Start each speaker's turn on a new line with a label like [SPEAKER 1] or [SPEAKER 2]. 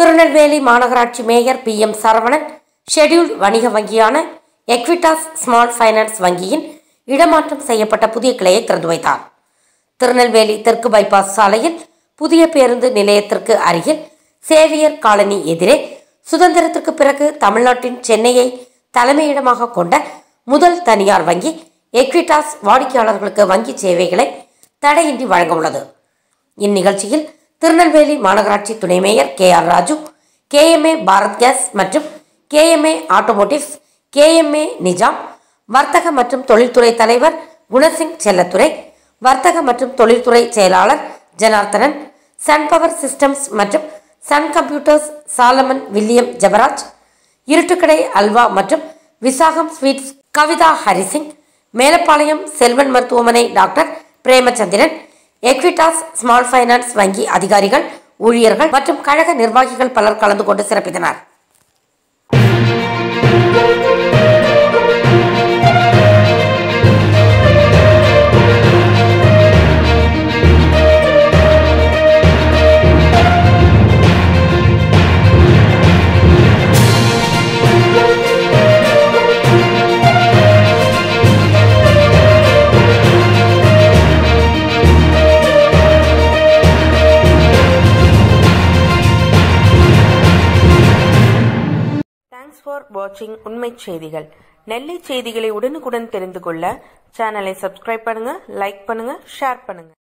[SPEAKER 1] திருநெல்வேலி மாநகராட்சி mayor P M Saravanan scheduled வணிக வங்கியான எக்விட்டாஸ் ஸ்மால் ஃபைனான்ஸ் வங்கியின் இடமாற்றம் செய்யப்பட்ட புதிய கிளையை திறந்து வைத்தார் திருநெல்வேலி தெற்கு பைபாஸ் சாலையில் புதிய பேருந்து நிலையத்திற்கு அருகில் சேவியர் காலனி எதிரே சுதந்திரத்திற்கு பிறகு தமிழ்நாட்டின் சென்னையை தலைமையிடமாக கொண்ட முதல் தனியார் வங்கி எக்விட்டாஸ் வாடிக்கையாளர்களுக்கு வங்கி சேவைகளை தடையின்றி வழங்க உள்ளது இந்நிகழ்ச்சியில் திருநெல்வேலி மாநகராட்சி துணை mayor K R Raju KMA Bharat gas மற்றும் கேஎம்ஏ ஆட்டோமோட்டிவ்ஸ் கேஎம்ஏ நிஜாம் வர்த்தக மற்றும் தொழில்துறை தலைவர் குணசிங் செல்லத்துறை வர்த்தக மற்றும் தொழில்துறை செயலாளர் ஜனார்த்தனன் சன் பவர் சிஸ்டம்ஸ் மற்றும் sun computers Solomon William Jebaraj Iruttukadai halwa மற்றும் விசாகம் ஸ்வீட்ஸ் கவிதா ஹரிசிங் மேலப்பாளையம் செல்வன் மருத்துவமனை doctor Premachandran Equitas small finance வங்கி அதிகாரிகள் ஊழியர்கள் மற்றும் கழக நிர்வாகிகள் பலர் கலந்து கொண்டு சிறப்பித்தனர்
[SPEAKER 2] தேங்க்ஸ் ஃபார் வாட்சிங் உண்மை செய்திகள் நெல்லை செய்திகளை உடனுக்குடன் தெரிந்து கொள்ள சேனலை சப்ஸ்கிரைப் பண்ணுங்க லைக் பண்ணுங்க ஷேர் பண்ணுங்க